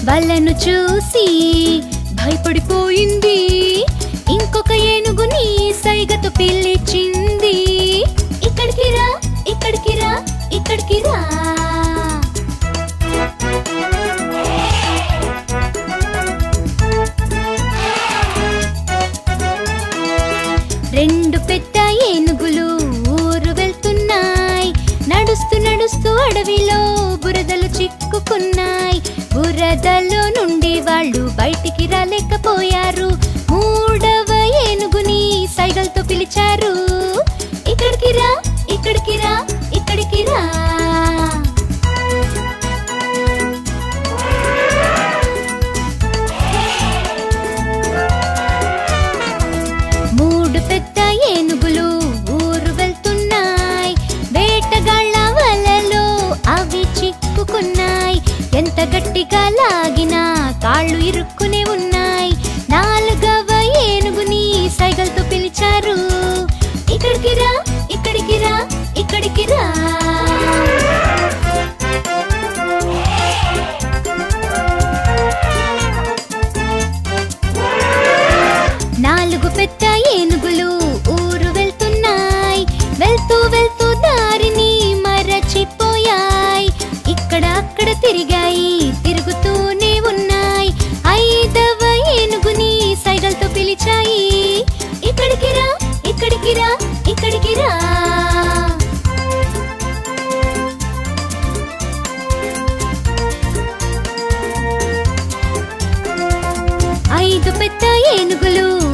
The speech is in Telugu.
వాళ్ళను చూసి భయపడిపోయింది ఇంకొక ఏనుగుని సైగతో పిలిచింది ఇక్కడికి రా ఇక్కడికి రా ఇక్కడికి రా రెండు పెద్ద ఏనుగులు ఊరు వెళ్తున్నాయి నడుస్తూ నడుస్తూ అడవిలో బురదలు చిక్కుకున్నాయి బురదలో నుండి వాళ్ళు బయటికి రాలేకపోయారు మూడవ ఏనుగుని సైగల్తో పిలిచారు ఇక్కడికి రా ఇక్కడికి రా ఇక్కడికి రా మూడు పెద్ద ఏనుగులు ఊరు వెళ్తున్నాయి వేటగాళ్ళ వలలో అవి చిక్కుకున్నాయి ఎంత గట్టిగా లాగినా కాళ్ళు ఇరుక్కునే ఉన్నాయి నాలుగవ ఏనుగుని సైగల్తో పిలిచారు ఇక్కడికి రా ఇక్కడికి రా ఇక్కడికి రా నాలుగు పెద్ద ఏనుగులు ఊరు వెళ్తున్నాయి వెళ్తూ వెళ్తూ దారిని మరచిపోయాయి ఇక్కడ అక్కడ తిరిగాయి తిరుగుతూనే ఉన్నాయి ఐదవ ఏనుగుని సైగల్తో పిలిచాయి ఇక్కడికి రా ఇక్కడికి రా ఇక్కడికి రా ఐదు పెద్ద ఏనుగులు